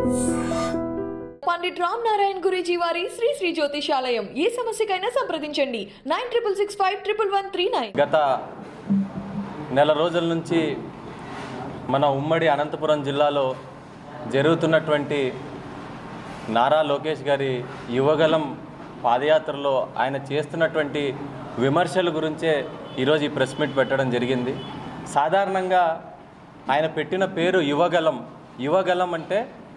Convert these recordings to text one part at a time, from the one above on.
పండిట్ రామ్ నారాయణ్ గురూజీ వారి శ్రీ శ్రీ జ్యోతిషాలయం ఏ సమస్యకైనా సంప్రదించండి nine triple six five triple one three nine గత నెల రోజుల నుంచి మన ఉమ్మడి అనంతపురం జిల్లాలో జరుగుతున్నటువంటి నారా లోకేష్ గారి యువగలం పాదయాత్రలో ఆయన చేస్తున్నటువంటి విమర్శల గురించే ఈరోజు ఈ ప్రెస్ మీట్ పెట్టడం జరిగింది సాధారణంగా ఆయన పెట్టిన పేరు యువగలం యువగలం అంటే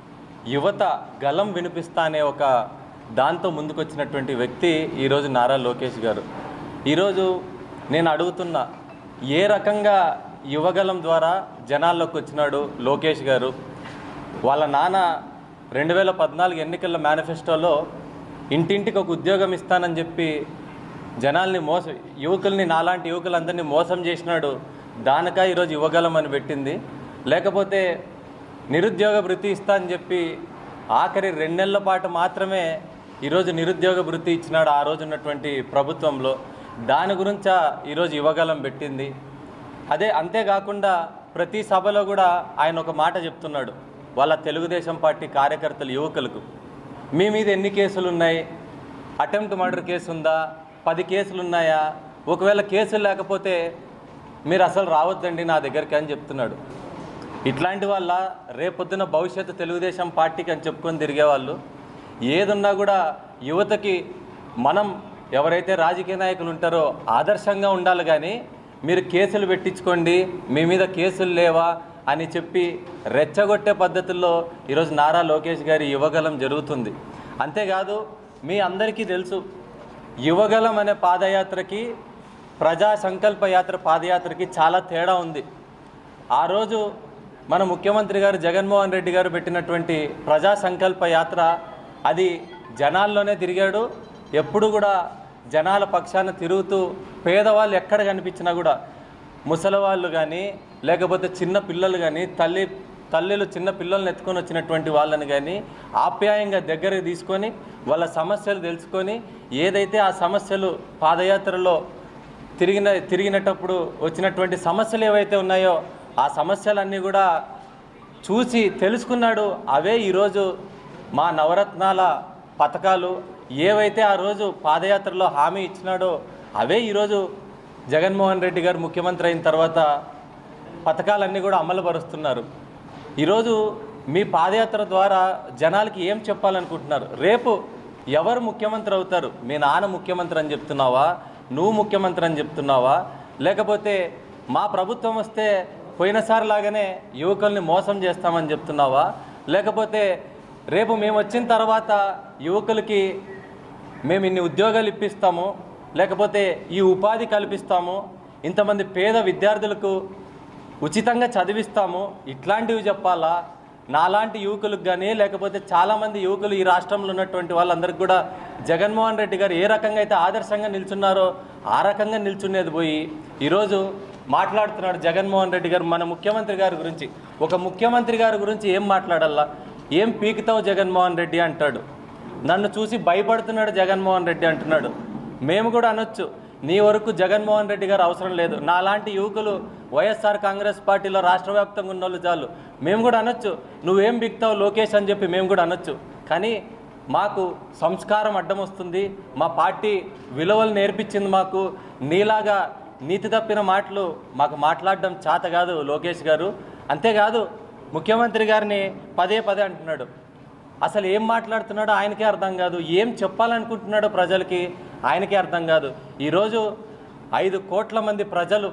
యువత గలం వినిపిస్తా అనే ఒక దాంతో ముందుకొచ్చినటువంటి వ్యక్తి ఈరోజు నారా లోకేష్ గారు ఈరోజు నేను అడుగుతున్నా ఏ రకంగా యువగలం ద్వారా జనాల్లోకి వచ్చినాడు లోకేష్ గారు వాళ్ళ నాన్న రెండు వేల పద్నాలుగు ఎన్నికల మేనిఫెస్టోలో ఇంటింటికి ఒక ఉద్యోగం ఇస్తానని చెప్పి జనాల్ని మోస యువకుల్ని నాలాంటి యువకులందరినీ మోసం చేసినాడు దానికా ఈరోజు యువగలం అని పెట్టింది లేకపోతే నిరుద్యోగ భృతి ఇస్తా అని చెప్పి ఆఖరి రెండు నెలల పాటు మాత్రమే ఈరోజు నిరుద్యోగ భృతి ఇచ్చినాడు ఆ రోజు ఉన్నటువంటి ప్రభుత్వంలో దాని గురించా ఈరోజు యువగలం పెట్టింది అదే అంతేకాకుండా ప్రతి సభలో కూడా ఆయన ఒక మాట చెప్తున్నాడు వాళ్ళ తెలుగుదేశం పార్టీ కార్యకర్తలు యువకులకు మీ మీద ఎన్ని కేసులు ఉన్నాయి అటెంప్ట్ మర్డర్ కేసు ఉందా పది కేసులు ఉన్నాయా ఒకవేళ కేసులు లేకపోతే మీరు అసలు రావద్దండి నా దగ్గరికి అని చెప్తున్నాడు ఇట్లాంటి వాళ్ళ రేపొద్దున భవిష్యత్తు తెలుగుదేశం పార్టీకి అని చెప్పుకొని తిరిగేవాళ్ళు ఏదున్నా కూడా యువతకి మనం ఎవరైతే రాజకీయ నాయకులు ఉంటారో ఆదర్శంగా ఉండాలి కానీ మీరు కేసులు పెట్టించుకోండి మీ మీద కేసులు లేవా అని చెప్పి రెచ్చగొట్టే పద్ధతుల్లో ఈరోజు నారా లోకేష్ గారి యువగలం జరుగుతుంది అంతేకాదు మీ అందరికీ తెలుసు యువగలం అనే పాదయాత్రకి ప్రజా సంకల్ప యాత్ర పాదయాత్రకి చాలా తేడా ఉంది ఆ రోజు మన ముఖ్యమంత్రి గారు జగన్మోహన్ రెడ్డి గారు పెట్టినటువంటి ప్రజా సంకల్ప యాత్ర అది జనాల్లోనే తిరిగాడు ఎప్పుడు కూడా జనాల పక్షాన తిరుగుతూ పేదవాళ్ళు ఎక్కడ కనిపించినా కూడా ముసలివాళ్ళు కానీ లేకపోతే చిన్న పిల్లలు కానీ తల్లి తల్లిలు చిన్న పిల్లల్ని ఎత్తుకొని వచ్చినటువంటి వాళ్ళని కానీ ఆప్యాయంగా దగ్గరకు తీసుకొని వాళ్ళ సమస్యలు తెలుసుకొని ఏదైతే ఆ సమస్యలు పాదయాత్రలో తిరిగిన తిరిగినటప్పుడు వచ్చినటువంటి సమస్యలు ఏవైతే ఉన్నాయో ఆ సమస్యలన్నీ కూడా చూసి తెలుసుకున్నాడు అవే ఈరోజు మా నవరత్నాల పథకాలు ఏవైతే ఆ రోజు పాదయాత్రలో హామీ ఇచ్చినాడో అవే ఈరోజు జగన్మోహన్ రెడ్డి గారు ముఖ్యమంత్రి అయిన తర్వాత పథకాలన్నీ కూడా అమలుపరుస్తున్నారు ఈరోజు మీ పాదయాత్ర ద్వారా జనాలకి ఏం చెప్పాలనుకుంటున్నారు రేపు ఎవరు ముఖ్యమంత్రి అవుతారు మీ నాన్న ముఖ్యమంత్రి అని చెప్తున్నావా నువ్వు ముఖ్యమంత్రి అని చెప్తున్నావా లేకపోతే మా ప్రభుత్వం వస్తే పోయినసారి లాగానే యువకుల్ని మోసం చేస్తామని చెప్తున్నావా లేకపోతే రేపు మేము వచ్చిన తర్వాత యువకులకి మేము ఇన్ని ఉద్యోగాలు ఇప్పిస్తాము లేకపోతే ఈ ఉపాధి కల్పిస్తాము ఇంతమంది పేద విద్యార్థులకు ఉచితంగా చదివిస్తాము ఇట్లాంటివి చెప్పాలా నాలాంటి యువకులకు కానీ లేకపోతే చాలామంది యువకులు ఈ రాష్ట్రంలో ఉన్నటువంటి వాళ్ళందరికీ కూడా జగన్మోహన్ రెడ్డి గారు ఏ రకంగా అయితే ఆదర్శంగా నిల్చున్నారో ఆ రకంగా నిల్చునేది పోయి ఈరోజు మాట్లాడుతున్నాడు జగన్మోహన్ రెడ్డి గారు మన ముఖ్యమంత్రి గారి గురించి ఒక ముఖ్యమంత్రి గారి గురించి ఏం మాట్లాడాలా ఏం పీకుతావు జగన్మోహన్ రెడ్డి అంటాడు నన్ను చూసి భయపడుతున్నాడు జగన్మోహన్ రెడ్డి అంటున్నాడు మేము కూడా అనొచ్చు నీ వరకు జగన్మోహన్ రెడ్డి గారు అవసరం లేదు నాలాంటి యువకులు వైఎస్ఆర్ కాంగ్రెస్ పార్టీలో రాష్ట్ర వ్యాప్తంగా ఉన్న వాళ్ళు చాలు మేము కూడా అనొచ్చు నువ్వేం బిక్తావు లోకేష్ అని చెప్పి మేము కూడా అనొచ్చు కానీ మాకు సంస్కారం అడ్డం వస్తుంది మా పార్టీ విలువలు నేర్పించింది మాకు నీలాగా నీతి తప్పిన మాటలు మాకు మాట్లాడడం చేత కాదు లోకేష్ గారు అంతేకాదు ముఖ్యమంత్రి గారిని పదే పదే అంటున్నాడు అసలు ఏం మాట్లాడుతున్నాడో ఆయనకే అర్థం కాదు ఏం చెప్పాలనుకుంటున్నాడో ప్రజలకి ఆయనకే అర్థం కాదు ఈరోజు ఐదు కోట్ల మంది ప్రజలు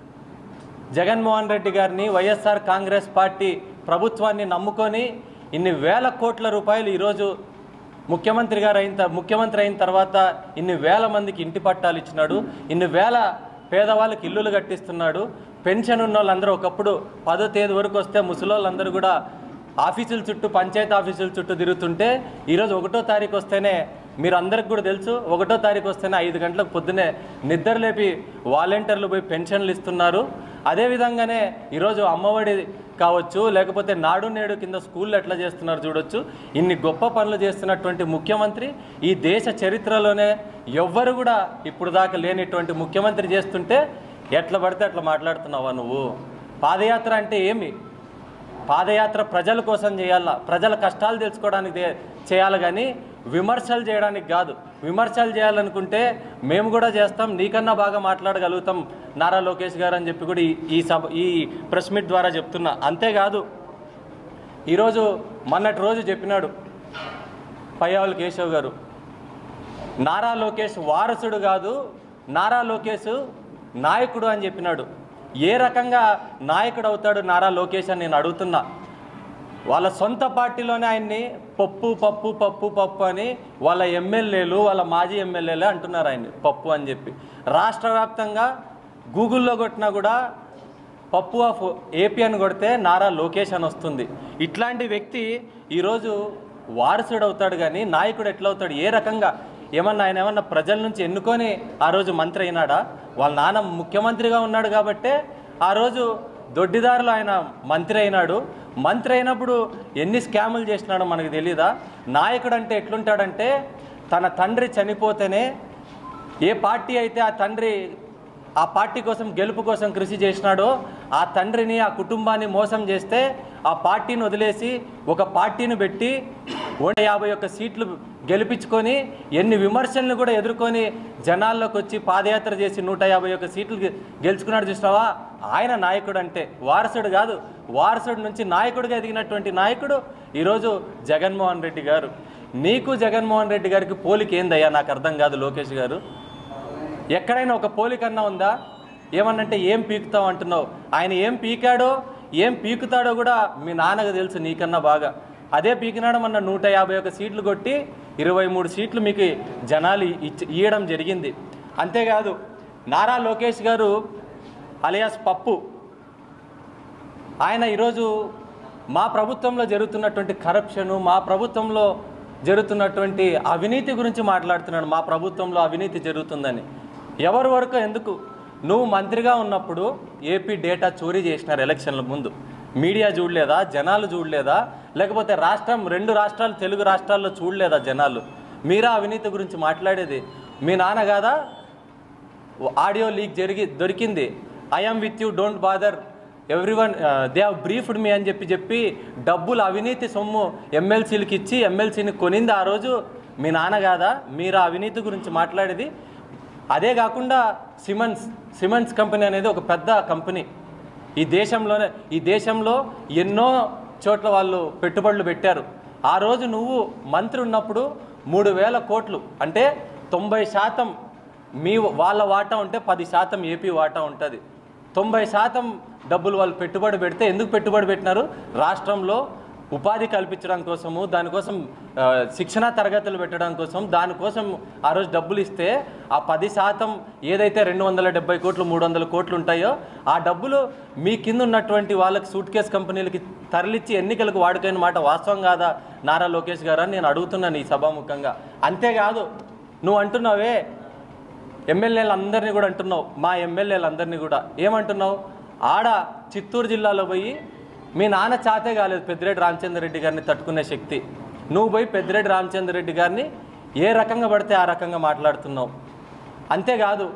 జగన్మోహన్ రెడ్డి గారిని వైఎస్ఆర్ కాంగ్రెస్ పార్టీ ప్రభుత్వాన్ని నమ్ముకొని ఇన్ని వేల కోట్ల రూపాయలు ఈరోజు ముఖ్యమంత్రి గారు అయిన త- ముఖ్యమంత్రి అయిన తర్వాత ఇన్ని వేల మందికి ఇంటి పట్టాలు ఇచ్చినాడు ఇన్ని వేల పేదవాళ్ళకి ఇల్లులు కట్టిస్తున్నాడు పెన్షన్ ఉన్న వాళ్ళందరూ ఒకప్పుడు పదో తేదీ వరకు వస్తే ముసలోళ్ళందరూ కూడా ఆఫీసుల చుట్టూ పంచాయతీ ఆఫీసుల చుట్టూ తిరుగుతుంటే ఈరోజు ఒకటో తారీఖు వస్తేనే మీరు అందరికి కూడా తెలుసు ఒకటో తారీఖు వస్తేనే ఐదు గంటలకు పొద్దునే నిద్ర లేపి వాలంటీర్లు పోయి పెన్షన్లు ఇస్తున్నారు అదేవిధంగానే ఈరోజు అమ్మఒడి కావచ్చు లేకపోతే నాడు నేడు కింద స్కూళ్ళు ఎట్లా చేస్తున్నారు చూడొచ్చు ఇన్ని గొప్ప పనులు చేస్తున్నటువంటి ముఖ్యమంత్రి ఈ దేశ చరిత్రలోనే ఎవ్వరు కూడా ఇప్పుడు దాకా లేనిటువంటి ముఖ్యమంత్రి చేస్తుంటే ఎట్లా పడితే అట్లా మాట్లాడుతున్నావా నువ్వు పాదయాత్ర అంటే ఏమి పాదయాత్ర ప్రజల కోసం చేయాలా ప్రజల కష్టాలు తెలుసుకోవడానికి దే- చేయాలి కానీ విమర్శలు చేయడానికి కాదు విమర్శలు చేయాలనుకుంటే మేము కూడా చేస్తాం నీకన్నా బాగా మాట్లాడగలుగుతాం నారా లోకేష్ గారు అని చెప్పి కూడా ఈ- ఈ సభ ఈ ప్రెస్ మీట్ ద్వారా చెప్తున్నా అంతేకాదు ఈరోజు మొన్నటి రోజు చెప్పినాడు పయ్యావుల కేశవ్ గారు నారా లోకేష్ వారసుడు కాదు నారా లోకేష్ నాయకుడు అని చెప్పినాడు ఏ రకంగా నాయకుడు అవుతాడు నారా లోకేష్ అని నేను అడుగుతున్నా వాళ్ళ సొంత పార్టీలోనే ఆయన్ని పప్పు పప్పు పప్పు పప్పు అని వాళ్ళ ఎమ్మెల్యేలు వాళ్ళ మాజీ ఎమ్మెల్యేలు అంటున్నారు ఆయన్ని పప్పు అని చెప్పి రాష్ట్ర వ్యాప్తంగా గూగుల్లో కొట్టినా కూడా పప్పు ఆఫ్ ఏపీ అని కొడితే నారా లోకేష్ అని వస్తుంది ఇట్లాంటి వ్యక్తి ఈరోజు వారసుడు అవుతాడు కానీ నాయకుడు ఎట్లా అవుతాడు ఏ రకంగా ఏమన్నా ఆయన ఏమన్నా ప్రజల నుంచి ఎన్నుకొని ఆ రోజు మంత్రి అయినాడా వాళ్ళ నాన్న ముఖ్యమంత్రిగా ఉన్నాడు కాబట్టే ఆ రోజు దొడ్డిదారులు ఆయన మంత్రి అయినాడు మంత్రి అయినప్పుడు ఎన్ని స్కాములు చేసినాడో మనకు తెలీదా నాయకుడు అంటే ఎట్లుంటాడంటే తన తండ్రి చనిపోతేనే ఏ పార్టీ అయితే ఆ తండ్రి ఆ పార్టీ కోసం గెలుపు కోసం కృషి చేసినాడో ఆ తండ్రిని ఆ కుటుంబాన్ని మోసం చేస్తే ఆ పార్టీని వదిలేసి ఒక పార్టీని పెట్టి నూట యాభై ఒక్క సీట్లు గెలిపించుకొని ఎన్ని విమర్శలను కూడా ఎదుర్కొని జనాల్లోకి వచ్చి పాదయాత్ర చేసి నూట యాభై ఒక్క సీట్లు గె- గెలుచుకున్నాడు చూసినావా ఆయన నాయకుడు అంటే వారసుడు కాదు వారసుడు నుంచి నాయకుడిగా ఎదిగినటువంటి నాయకుడు ఈరోజు జగన్మోహన్ రెడ్డి గారు నీకు జగన్మోహన్ రెడ్డి గారికి పోలిక ఏందయ్యా నాకు అర్థం కాదు లోకేష్ గారు ఎక్కడైనా ఒక పోలికన్నా ఉందా ఏమన్నంటే ఏం పీకుతావు అంటున్నావు ఆయన ఏం పీకాడో ఏం పీకుతాడో కూడా మీ నాన్నకు తెలుసు నీకన్నా బాగా అదే పీకినాడు మొన్న నూట యాభై ఒక సీట్లు కొట్టి ఇరవై మూడు సీట్లు మీకు జనాలు ఇచ్చి ఇవ్వడం జరిగింది అంతేకాదు నారా లోకేష్ గారు అలియాస్ పప్పు ఆయన ఈరోజు మా ప్రభుత్వంలో జరుగుతున్నటువంటి కరప్షను మా ప్రభుత్వంలో జరుగుతున్నటువంటి అవినీతి గురించి మాట్లాడుతున్నాడు మా ప్రభుత్వంలో అవినీతి జరుగుతుందని ఎవరి వరకు ఎందుకు నువ్వు మంత్రిగా ఉన్నప్పుడు ఏపీ డేటా చోరీ చేసినారు ఎలక్షన్ల ముందు మీడియా చూడలేదా జనాలు చూడలేదా లేకపోతే రాష్ట్రం రెండు రాష్ట్రాలు తెలుగు రాష్ట్రాల్లో చూడలేదా జనాలు మీరా అవినీతి గురించి మాట్లాడేది మీ నాన్న కాదా ఆడియో లీక్ జరిగి దొరికింది I'm with you don't bother everyone they have briefed me అని చెప్పి చెప్పి డబ్బులు అవినీతి సొమ్ము ఎమ్మెల్సీలకు ఇచ్చి ఎమ్మెల్సీని కొనింది ఆ రోజు మీ నాన్న కాదా మీరు ఆ అవినీతి గురించి మాట్లాడేది అదే కాకుండా సిమన్స్ సిమన్స్ కంపెనీ అనేది ఒక పెద్ద కంపెనీ ఈ దేశంలోనే ఈ దేశంలో ఎన్నో చోట్ల వాళ్ళు పెట్టుబడులు పెట్టారు ఆ రోజు నువ్వు మంత్రి ఉన్నప్పుడు మూడు వేల కోట్లు అంటే తొంభై శాతం మీ వాళ్ళ వాటా ఉంటే పది శాతం ఏపీ వాటా ఉంటుంది తొంభై శాతం డబ్బులు వాళ్ళు పెట్టుబడి పెడితే ఎందుకు పెట్టుబడి పెట్టినారు రాష్ట్రంలో ఉపాధి కల్పించడం కోసము దానికోసం ఆ, శిక్షణా తరగతులు పెట్టడం కోసం దానికోసం ఆ రోజు డబ్బులు ఇస్తే ఆ పది శాతం ఏదైతే రెండు వందల డెబ్బై కోట్లు మూడు వందల కోట్లు ఉంటాయో ఆ డబ్బులు మీ కింద ఉన్నటువంటి వాళ్ళకి సూట్ కేస్ కంపెనీలకి తరలిచ్చి ఎన్నికలకు వాడుకైన మాట వాస్తవం కాదా నారా లోకేష్ గారు అని నేను అడుగుతున్నాను ఈ సభాముఖంగా అంతేకాదు నువ్వు అంటున్నావే ఎమ్మెల్యేలు అందరినీ కూడా అంటున్నావు మా ఎమ్మెల్యేలు అందరినీ కూడా ఏమంటున్నావు ఆడ చిత్తూరు జిల్లాలో పోయి మీ నాన్న చాతే కాలేదు పెద్దిరెడ్డి రామచంద్ర రెడ్డి గారిని తట్టుకునే శక్తి నువ్వు పోయి పెద్దిరెడ్డి రామచంద్ర రెడ్డి గారిని ఏ రకంగా పడితే ఆ రకంగా మాట్లాడుతున్నావు అంతేకాదు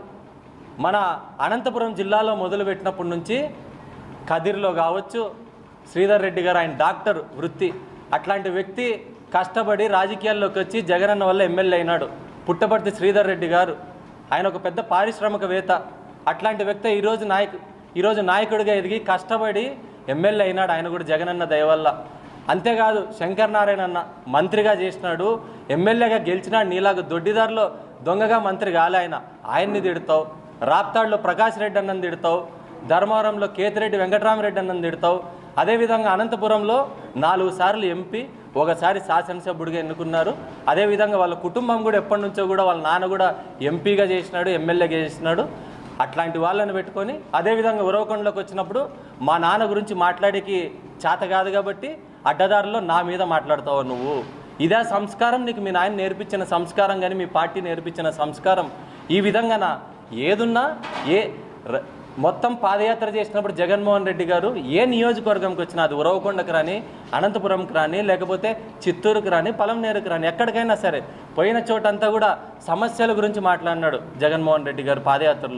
మన అనంతపురం జిల్లాలో మొదలుపెట్టినప్పటి నుంచి కదిర్లో కావచ్చు శ్రీధర్ రెడ్డి గారు ఆయన డాక్టర్ వృత్తి అట్లాంటి వ్యక్తి కష్టపడి రాజకీయాల్లోకి వచ్చి జగనన్న వల్ల ఎమ్మెల్యే అయినాడు పుట్టపర్తి శ్రీధర్ రెడ్డి గారు ఆయన ఒక పెద్ద పారిశ్రామికవేత్త అట్లాంటి వ్యక్తి ఈరోజు నాయకు ఈరోజు నాయకుడిగా ఎదిగి కష్టపడి ఎమ్మెల్యే అయినాడు ఆయన కూడా జగనన్న దయ వల్ల అంతేకాదు శంకర్ నారాయణ అన్న మంత్రిగా చేసినాడు ఎమ్మెల్యేగా గెలిచినాడు నీలాగా దొడ్డిదారిలో దొంగగా మంత్రి కాలే ఆయన ఆయన్ని తిడతావు రాప్తాడులో ప్రకాష్ రెడ్డి అన్నని తిడతావు ధర్మవరంలో కేతిరెడ్డి వెంకటరామరెడ్డి అన్నని తిడతావు అదేవిధంగా అనంతపురంలో నాలుగు సార్లు ఎంపీ ఒకసారి శాసనసభ్యుడిగా ఎన్నుకున్నారు అదేవిధంగా వాళ్ళ కుటుంబం కూడా ఎప్పటి నుంచో కూడా వాళ్ళ నాన్న కూడా ఎంపీగా చేసినాడు ఎమ్మెల్యేగా చేసినాడు అట్లాంటి వాళ్ళని పెట్టుకొని అదేవిధంగా ఉరవకొండలోకి వచ్చినప్పుడు మా నాన్న గురించి మాట్లాడేకి చేత కాదు కాబట్టి అడ్డదారిలో నా మీద మాట్లాడతావు నువ్వు ఇదే సంస్కారం నీకు మీ నాయన నేర్పించిన సంస్కారం కానీ మీ పార్టీ నేర్పించిన సంస్కారం ఈ విధంగా నా ఏదున్నా ఏ ర- మొత్తం పాదయాత్ర చేసినప్పుడు జగన్మోహన్ రెడ్డి గారు ఏ నియోజకవర్గంకి వచ్చినా అది ఉరవకొండకు రాని అనంతపురంకి రాని లేకపోతే చిత్తూరుకు రాని పలంనేరుకు రాని ఎక్కడికైనా సరే పోయిన చోటంతా కూడా సమస్యల గురించి మాట్లాడినాడు జగన్మోహన్ రెడ్డి గారు పాదయాత్రలో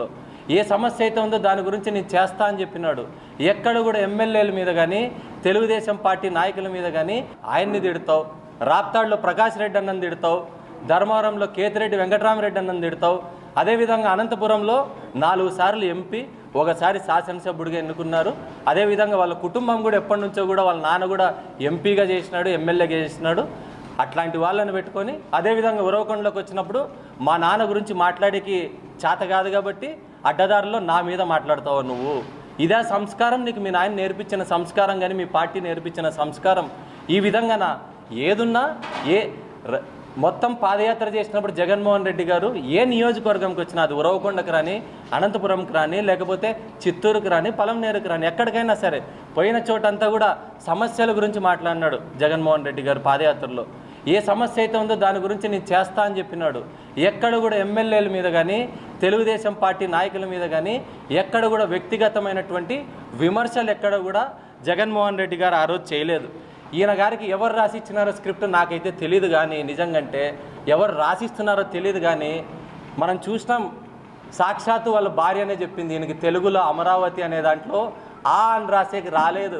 ఏ సమస్య అయితే ఉందో దాని గురించి నేను చేస్తా అని చెప్పినాడు ఎక్కడ కూడా ఎమ్మెల్యేల మీద కానీ తెలుగుదేశం పార్టీ నాయకుల మీద కానీ ఆయన్ని తిడతావు రాప్తాడులో ప్రకాష్ రెడ్డి అన్నని తిడతావు ధర్మవరంలో కేతిరెడ్డి వెంకటరామరెడ్డి అన్నని తిడతావు అదేవిధంగా అనంతపురంలో నాలుగు సార్లు ఎంపీ ఒకసారి శాసనసభ్యుడిగా ఎన్నుకున్నారు అదేవిధంగా వాళ్ళ కుటుంబం కూడా ఎప్పటి నుంచో కూడా వాళ్ళ నాన్న కూడా ఎంపీగా చేసినాడు ఎమ్మెల్యేగా చేసినాడు అట్లాంటి వాళ్ళని పెట్టుకొని అదేవిధంగా ఉరవకొండలోకి వచ్చినప్పుడు మా నాన్న గురించి మాట్లాడేకి చేత కాదు కాబట్టి అడ్డదారిలో నా మీద మాట్లాడతావు నువ్వు ఇదే సంస్కారం నీకు మీ నాయన నేర్పించిన సంస్కారం కానీ మీ పార్టీ నేర్పించిన సంస్కారం ఈ విధంగా నా ఏదున్నా ఏ ర- మొత్తం పాదయాత్ర చేసినప్పుడు జగన్మోహన్ రెడ్డి గారు ఏ నియోజకవర్గంకి వచ్చినా అది ఉరవకొండకు రాని అనంతపురంకి రాని లేకపోతే చిత్తూరుకు రాని పలంనేరుకు రాని ఎక్కడికైనా సరే పోయిన చోటంతా కూడా సమస్యల గురించి మాట్లాడినాడు జగన్మోహన్ రెడ్డి గారు పాదయాత్రలో ఏ సమస్య అయితే ఉందో దాని గురించి నేను చేస్తా అని చెప్పినాడు ఎక్కడ కూడా ఎమ్మెల్యేల మీద కానీ తెలుగుదేశం పార్టీ నాయకుల మీద కానీ ఎక్కడ కూడా వ్యక్తిగతమైనటువంటి విమర్శలు ఎక్కడ కూడా జగన్మోహన్ రెడ్డి గారు ఆ రోజు చేయలేదు ఈయన గారికి ఎవరు రాసిచ్చినారో స్క్రిప్ట్ నాకైతే తెలియదు కానీ నిజంగంటే ఎవరు రాసిస్తున్నారో తెలియదు కానీ మనం చూసినాం సాక్షాత్తు వాళ్ళ భార్యనే చెప్పింది ఈయనకి తెలుగులో అమరావతి అనే దాంట్లో ఆ అని రాసేకి రాలేదు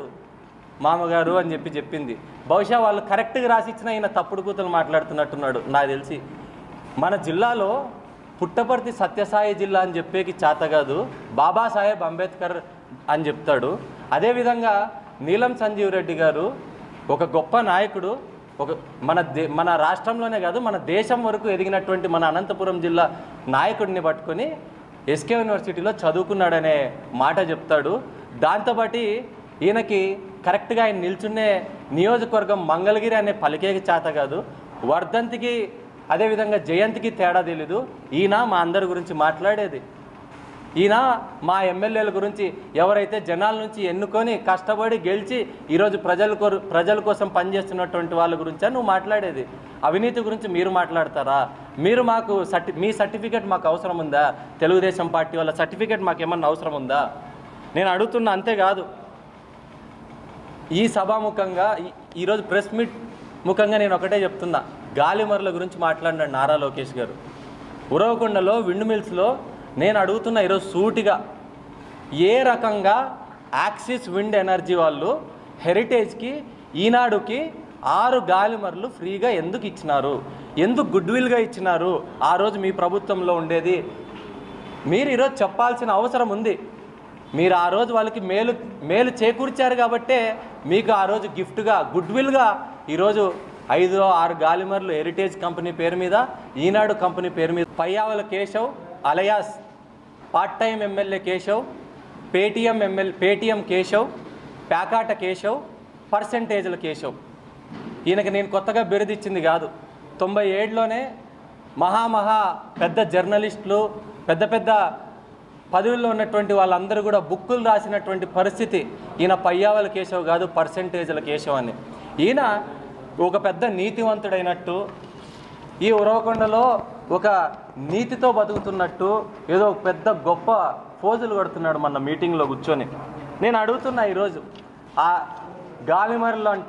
మామగారు అని చెప్పి చెప్పింది బహుశా వాళ్ళు కరెక్ట్గా రాసిచ్చిన ఈయన తప్పుడు కూతురు మాట్లాడుతున్నట్టున్నాడు నాకు తెలిసి మన జిల్లాలో పుట్టపర్తి సత్యసాయి జిల్లా అని చెప్పేకి చేత కాదు బాబాసాహెబ్ అంబేద్కర్ అని చెప్తాడు అదేవిధంగా నీలం సంజీవ్ రెడ్డి గారు ఒక గొప్ప నాయకుడు ఒక మన దే మన రాష్ట్రంలోనే కాదు మన దేశం వరకు ఎదిగినటువంటి మన అనంతపురం జిల్లా నాయకుడిని పట్టుకొని ఎస్కే యూనివర్సిటీలో చదువుకున్నాడనే మాట చెప్తాడు దాంతోపాటు ఈయనకి కరెక్ట్గా ఆయన నిల్చునే నియోజకవర్గం మంగళగిరి అనే పలికేకి చేత కాదు వర్ధంతికి అదేవిధంగా జయంతికి తేడా తెలీదు ఈయన మా అందరి గురించి మాట్లాడేది ఈయన మా ఎమ్మెల్యేల గురించి ఎవరైతే జనాల నుంచి ఎన్నుకొని కష్టపడి గెలిచి ఈరోజు ప్రజల కొర ప్రజల కోసం పనిచేస్తున్నటువంటి వాళ్ళ గురించా నువ్వు మాట్లాడేది అవినీతి గురించి మీరు మాట్లాడతారా మీరు మాకు సర్టి మీ సర్టిఫికేట్ మాకు అవసరం ఉందా తెలుగుదేశం పార్టీ వాళ్ళ సర్టిఫికేట్ మాకు ఏమన్నా అవసరం ఉందా నేను అడుగుతున్నా అంతేకాదు ఈ సభాముఖంగా ఈ- ఈరోజు ప్రెస్ మీట్ ముఖంగా నేను ఒకటే చెప్తున్నా గాలిమరల గురించి మాట్లాడినాడు నారా లోకేష్ గారు ఉరవకొండలో విండ్ మిల్స్లో నేను అడుగుతున్న ఈరోజు సూటిగా ఏ రకంగా యాక్సిస్ విండ్ ఎనర్జీ వాళ్ళు హెరిటేజ్కి ఈనాడుకి ఆరు గాలిమరలు ఫ్రీగా ఎందుకు ఇచ్చినారు ఎందుకు గుడ్విల్గా ఇచ్చినారు ఆ రోజు మీ ప్రభుత్వంలో ఉండేది మీరు ఈరోజు చెప్పాల్సిన అవసరం ఉంది మీరు ఆ రోజు వాళ్ళకి మేలు మేలు చేకూర్చారు కాబట్టే మీకు ఆ రోజు గిఫ్ట్గా గుడ్విల్గా ఈరోజు ఐదు ఆరు గాలిమర్లు హెరిటేజ్ కంపెనీ పేరు మీద ఈనాడు కంపెనీ పేరు మీద Payyavula Keshav alias part time MLA Keshav Paytm MLA Paytm Keshav ప్యాకాట కేశవ్ పర్సంటేజ్ల కేశవ్ ఈయనకి నేను కొత్తగా బిరుదిచ్చింది కాదు తొంభై ఏడులోనే మహామహా పెద్ద జర్నలిస్టులు పెద్ద పెద్ద పదవుల్లో ఉన్నటువంటి వాళ్ళందరూ కూడా బుక్కులు రాసినటువంటి పరిస్థితి ఈయన పయ్యావల కేశవ్ కాదు పర్సంటేజ్ల కేశవ్ అని ఈయన ఒక పెద్ద నీతివంతుడైనట్టు ఈ ఉరవకొండలో ఒక నీతితో బతుకుతున్నట్టు ఏదో ఒక పెద్ద గొప్ప ఫోజులు కొడుతున్నాడు మన మీటింగ్లో కూర్చొని నేను అడుగుతున్నా ఈరోజు ఆ గాలిమరలు అంట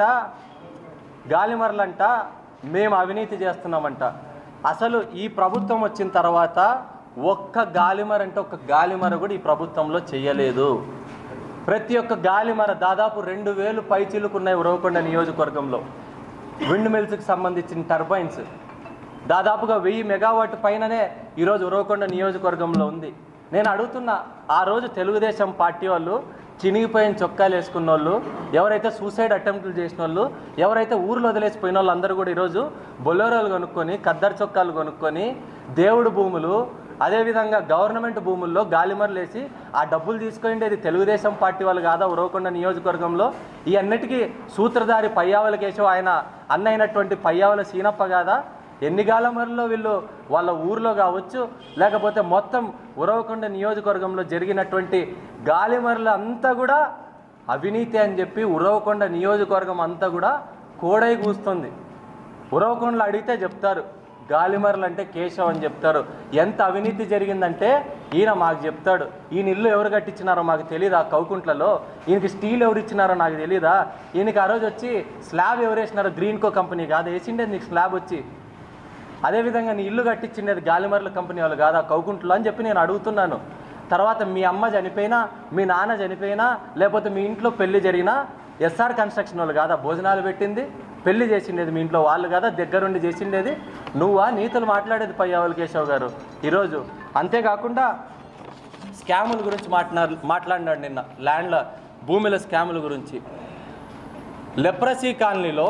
గాలిమరలంట మేము అవినీతి చేస్తున్నామంట అసలు ఈ ప్రభుత్వం వచ్చిన తర్వాత ఒక్క గాలిమర అంటే ఒక్క గాలిమర కూడా ఈ ప్రభుత్వంలో చెయ్యలేదు ప్రతి ఒక్క గాలిమర దాదాపు రెండు వేలు పైచిలుకున్నాయి ఉరవకొండ నియోజకవర్గంలో విండ్ మిల్స్కి సంబంధించిన టర్బైన్స్ దాదాపుగా వెయ్యి మెగావాట్ పైననే ఈరోజు ఉరవకొండ నియోజకవర్గంలో ఉంది నేను అడుగుతున్నా ఆ రోజు తెలుగుదేశం పార్టీ వాళ్ళు చినిగిపోయిన చొక్కాలు వేసుకున్న వాళ్ళు ఎవరైతే సూసైడ్ అటెంప్ట్లు చేసిన వాళ్ళు ఎవరైతే ఊర్లో వదిలేసిపోయిన వాళ్ళు అందరూ కూడా ఈరోజు బొలోరోలు కొనుక్కొని ఖద్దరు చొక్కాలు కొనుక్కొని దేవుడు భూములు అదేవిధంగా గవర్నమెంట్ భూముల్లో గాలిమర్లు వేసి ఆ డబ్బులు తీసుకునేది తెలుగుదేశం పార్టీ వాళ్ళు కాదా ఉరవకొండ నియోజకవర్గంలో ఈ అన్నిటికీ సూత్రధారి పయ్యావల కేశవ్ ఆయన అన్న అయినటువంటి పయ్యావల సీనప్ప కాదా ఎన్ని గాలమర్లో వీళ్ళు వాళ్ళ ఊర్లో కావచ్చు లేకపోతే మొత్తం ఉరవకొండ నియోజకవర్గంలో జరిగినటువంటి గాలిమర్లు అంతా కూడా అవినీతి అని చెప్పి ఉరవకొండ నియోజకవర్గం అంతా కూడా కోడై కూస్తుంది ఉరవకొండలో అడిగితే చెప్తారు గాలిమర్లు అంటే కేశవ్ అని చెప్తారు ఎంత అవినీతి జరిగిందంటే ఈయన మాకు చెప్తాడు ఈయన ఇల్లు ఎవరు కట్టించినారో మాకు తెలియదా కౌకుంట్లలో ఈయనకి స్టీల్ ఎవరు ఇచ్చినారో నాకు తెలియదా ఈయనకి ఆ రోజు వచ్చి స్లాబ్ ఎవరు వేసినారో గ్రీన్కో కంపెనీ కాదు వేసిండేది నీకు స్లాబ్ వచ్చి అదేవిధంగా నీ ఇల్లు కట్టించిండేది గాలిమర్ల కంపెనీ వాళ్ళు కాదా కౌకుంట్లో అని చెప్పి నేను అడుగుతున్నాను తర్వాత మీ అమ్మ చనిపోయినా మీ నాన్న చనిపోయినా లేకపోతే మీ ఇంట్లో పెళ్లి జరిగినా ఎస్ఆర్ కన్స్ట్రక్షన్ వాళ్ళు కాదా భోజనాలు పెట్టింది పెళ్లి చేసిండేది మీ ఇంట్లో వాళ్ళు కదా దగ్గరుండి చేసిండేది నువ్వా నీతులు మాట్లాడేది పయ్యావుల కేశవ్ గారు ఈరోజు అంతేకాకుండా స్కాముల గురించి మాట్లాడు మాట్లాడినాడు నిన్న ల్యాండ్ల భూముల స్కాముల గురించి లెప్రసీ కాలనీలో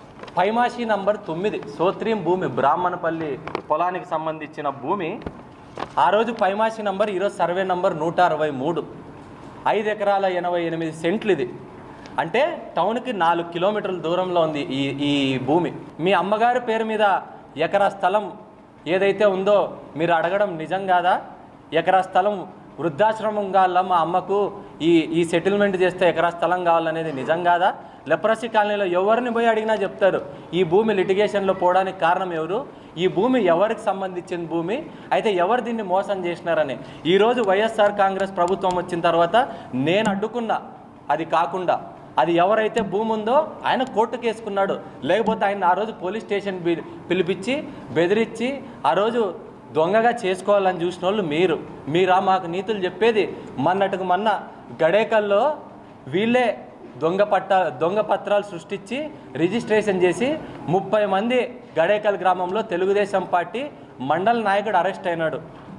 పైమాషి నంబర్ తొమ్మిది సోత్రీం భూమి బ్రాహ్మణపల్లి పొలానికి సంబంధించిన భూమి ఆ రోజు పైమాషి నంబర్ ఈరోజు సర్వే నంబర్ నూట అరవై మూడు ఐదు ఎకరాల ఎనభై ఎనిమిది సెంట్లు ఇది అంటే టౌన్కి నాలుగు కిలోమీటర్ల దూరంలో ఉంది ఈ ఈ భూమి మీ అమ్మగారి పేరు మీద ఎకరా స్థలం ఏదైతే ఉందో మీరు అడగడం నిజం కాదా ఎకరా స్థలం వృద్ధాశ్రమం కావాలా మా అమ్మకు ఈ ఈ సెటిల్మెంట్ చేస్తే ఎకరా స్థలం కావాలనేది నిజం కాదా లెప్రసీ కాలనీలో ఎవరిని పోయి అడిగినా చెప్తారు ఈ భూమి లిటిగేషన్లో పోవడానికి కారణం ఎవరు ఈ భూమి ఎవరికి సంబంధించిన భూమి అయితే ఎవరు దీన్ని మోసం చేసినారని ఈరోజు వైఎస్ఆర్ కాంగ్రెస్ ప్రభుత్వం వచ్చిన తర్వాత నేను అడ్డుకున్నా అది కాకుండా అది ఎవరైతే భూమి ఉందో ఆయన కోర్టుకు వేసుకున్నాడు లేకపోతే ఆయన ఆ రోజు పోలీస్ స్టేషన్ పి- పిలిపించి బెదిరించి ఆ రోజు దొంగగా చేసుకోవాలని చూసిన వాళ్ళు మీరు మీరా మాకు నీతులు చెప్పేది మన్నట్టుకు మొన్న గడేకల్లో వీళ్ళే దొంగ పట్ట దొంగ పత్రాలు సృష్టించి రిజిస్ట్రేషన్ చేసి ముప్పై మంది గడేకల్ గ్రామంలో తెలుగుదేశం పార్టీ మండల నాయకుడు అరెస్ట్ అయినాడు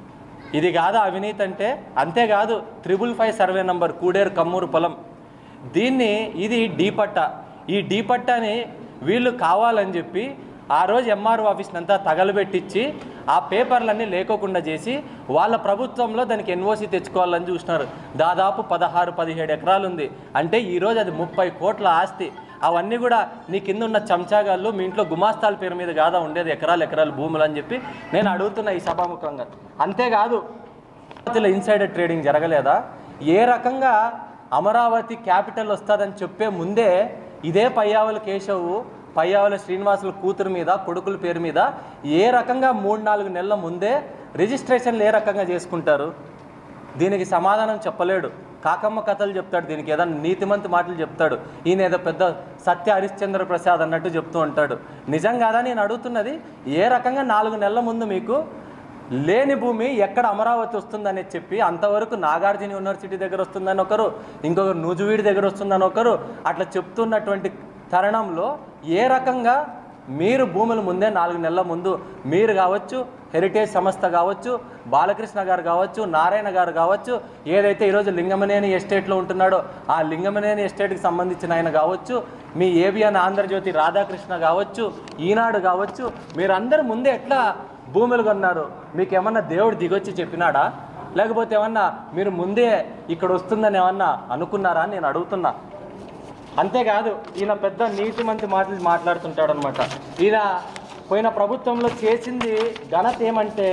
ఇది కాదా అవినీతి అంటే అంతేకాదు triple five survey number Kuderu Kammuru పొలం దీన్ని ఇది డీ పట్ట ఈ డీ పట్టని వీళ్ళు కావాలని చెప్పి ఆ రోజు ఎంఆర్ఓ ఆఫీస్ని అంతా తగలబెట్టించి ఆ పేపర్లన్నీ లేకోకుండా చేసి వాళ్ళ ప్రభుత్వంలో దానికి ఎన్ఓసి తెచ్చుకోవాలని చూసినారు దాదాపు పదహారు పదిహేడు ఎకరాలు ఉంది అంటే ఈరోజు అది ముప్పై కోట్ల ఆస్తి అవన్నీ కూడా నీ కింద ఉన్న చెంచాగాళ్ళు మీ ఇంట్లో గుమాస్తాల పేరు మీద కాదా ఉండేది ఎకరాలు ఎకరాలు భూములు అని చెప్పి నేను అడుగుతున్నా ఈ సభాముఖంగా అంతేకాదు అమరావతిలో ఇన్సైడర్ ట్రేడింగ్ జరగలేదా ఏ రకంగా అమరావతి క్యాపిటల్ వస్తుందని చెప్పే ముందే ఇదే పయ్యావుల కేశవ్ పయ్యావుల శ్రీనివాసుల కూతురు మీద కొడుకుల పేరు మీద ఏ రకంగా మూడు నాలుగు నెలల ముందే రిజిస్ట్రేషన్లు ఏ రకంగా చేసుకుంటారు దీనికి సమాధానం చెప్పలేడు కాకమ్మ కథలు చెప్తాడు దీనికి ఏదైనా నీతిమంతి మాటలు చెప్తాడు ఈయన ఏదో పెద్ద సత్య హరిశ్చంద్ర ప్రసాద్ అన్నట్టు చెప్తూ ఉంటాడు నిజం కాదా నేను అడుగుతున్నది ఏ రకంగా నాలుగు నెలల ముందు మీకు లేని భూమి ఎక్కడ అమరావతి వస్తుందని చెప్పి అంతవరకు నాగార్జున యూనివర్సిటీ దగ్గర వస్తుందని ఒకరు ఇంకొకరు నూజువీడి దగ్గర వస్తుందని ఒకరు అట్లా చెప్తున్నటువంటి తరుణంలో ఏ రకంగా మీరు భూముల ముందే నాలుగు నెలల ముందు మీరు కావచ్చు హెరిటేజ్ సంస్థ కావచ్చు బాలకృష్ణ గారు కావచ్చు నారాయణ గారు కావచ్చు ఏదైతే ఈరోజు లింగమనేని ఎస్టేట్లో ఉంటున్నాడో ఆ లింగమనేని ఎస్టేట్కి సంబంధించిన ఆయన కావచ్చు మీ ఏబిఎన్ ఆంధ్రజ్యోతి రాధాకృష్ణ కావచ్చు ఈనాడు కావచ్చు మీరందరూ ముందే ఎట్లా భూములు కొన్నారు మీకు ఏమన్నా దేవుడు దిగొచ్చి చెప్పినాడా లేకపోతే ఏమన్నా మీరు ముందే ఇక్కడ వస్తుందని ఏమన్నా అనుకున్నారా అని నేను అడుగుతున్నా అంతేకాదు ఈయన పెద్ద నీతిమంతి మాటలు మాట్లాడుతుంటాడు అనమాట ఈయన పోయిన ప్రభుత్వంలో చేసింది ఘనత ఏమంటే